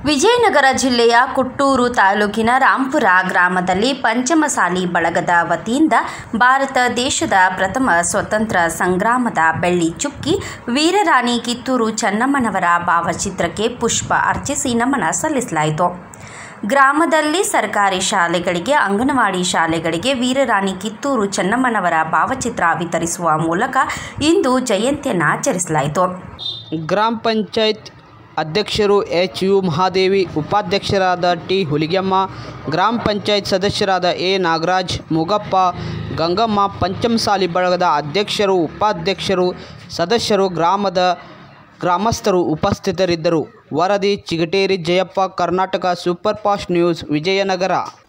ವಿಜಯನಗರ ಜಿಲ್ಲೆಯ ಕುಟ್ಟೂರು ತಾಲೂಕಿನ ರಾಂಪುರ ಗ್ರಾಮದಲ್ಲಿ ಪಂಚಮಸಾಲಿ ಬಳಗದ ವತಿಯಿಂದ ಭಾರತ ದೇಶದ ಪ್ರಥಮ ಸ್ವತಂತ್ರ ಸಂಗ್ರಾಮದ ಬೆಳ್ಳಿ ಚುಕ್ಕಿ ವೀರರಾಣಿ ಕಿತ್ತೂರು ಚೆನ್ನಮ್ಮನವರ ಭಾವಚಿತ್ರಕ್ಕೆ ಪುಷ್ಪ ಅರ್ಚಿಸಿ ನಮನ ಸಲ್ಲಿಸಲಾಯಿತು ಗ್ರಾಮದಲ್ಲಿ ಸರ್ಕಾರಿ ಶಾಲೆಗಳಿಗೆ ಅಂಗನವಾಡಿ ಶಾಲೆಗಳಿಗೆ ವೀರರಾಣಿ ಕಿತ್ತೂರು ಚೆನ್ನಮ್ಮನವರ ಭಾವಚಿತ್ರ ವಿತರಿಸುವ ಮೂಲಕ ಇಂದು ಜಯಂತಿಯನ್ನು ಆಚರಿಸಲಾಯಿತು ಗ್ರಾಮ ಪಂಚಾಯತ್ ಅಧ್ಯಕ್ಷರು ಎಚ್ ಯು ಮಹಾದೇವಿ ಉಪಾಧ್ಯಕ್ಷರಾದ ಟಿ ಹುಲಿಗೆಮ್ಮ ಗ್ರಾಮ ಪಂಚಾಯತ್ ಸದಸ್ಯರಾದ ಎ ನಾಗರಾಜ್ ಮುಗಪ್ಪ ಗಂಗಮ್ಮ ಪಂಚಮಸಾಲಿ ಬಳಗದ ಅಧ್ಯಕ್ಷರು ಉಪಾಧ್ಯಕ್ಷರು ಸದಸ್ಯರು ಗ್ರಾಮದ ಗ್ರಾಮಸ್ಥರು ಉಪಸ್ಥಿತರಿದ್ದರು ವರದಿ Chigateri Jayappa Karnataka super fast news Vijayanagara